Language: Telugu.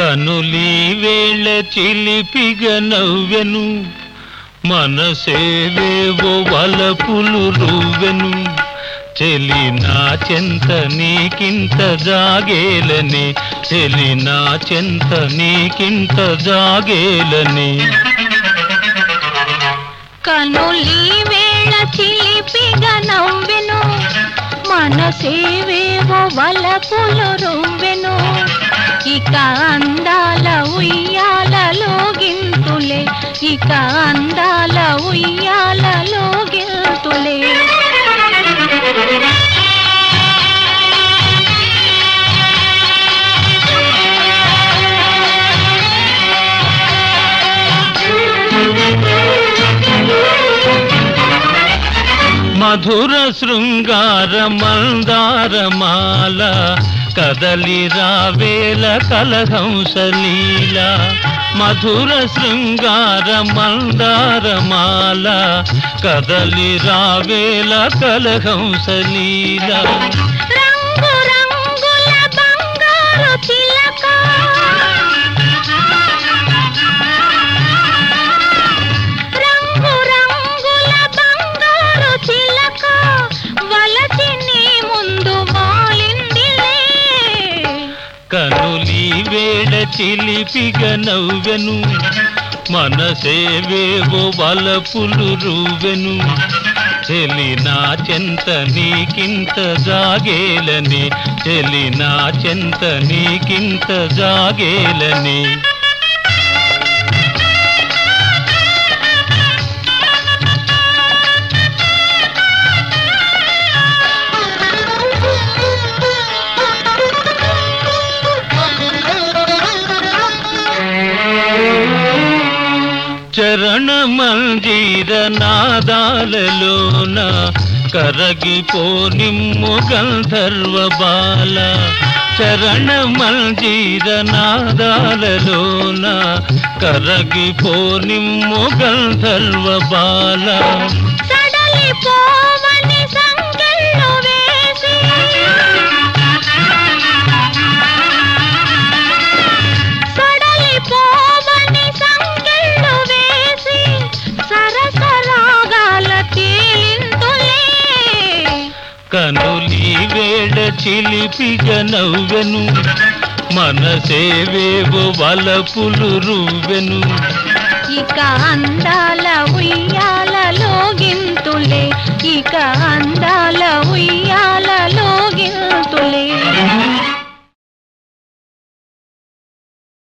కనులీ వేళ చిలిపిగ నవ్వెను మనసేవేవో వలపులు రువ్వెను చెలి నా చెంత నీకింత జాగేలని చెలి నా చెంత నీకింత జాగేలని కనులీ వేళ చిలిపిగా నవ్వెను మనసేవేవో వలపులు రువ్వెను ఇక అందాల ఉయ్యాలలో గింతులే ఇక అందాల ఉయ్యాలలో గింతులే మధుర శృంగార మందారమాల కదలి రావేల కలహంసలీల మధుర శృంగార మందారమాల కదలి రావేల కలహంసలీల రంగు రంగుల బంగారు చిలక రంగు రంగుల బంగారు చిలక వలచి నీ ముందు వాలిందిలే కనులి వేళ చిలిపిగ నవ్వెను మనసేవేవో వలపులు రువ్వెను చెలి నా చెంత నీకింత జాగేలని చెలి నా చెంత నీకింత జాగేలని చరణ మంజీర నాదాలలోన కరగిపో నిమ్ము గంధర్వ బాల చరణ మంజీర నాదాలలోన కరగిపో నిమ్ము గంధర్వ బాల సడలి పోవని సంకెళ్ళు వేసి సడలి పోవని సంకెళ్ళు వేసి సరసరాగాల తేలింతులే కనులి వేళ చిలిపిగ నవ్వెను మనసేవేవో వలపులు రువ్వెను ఇక అందాల ఉయ్యాలలో గింతులే ఇక అందాల ఉయ్యాల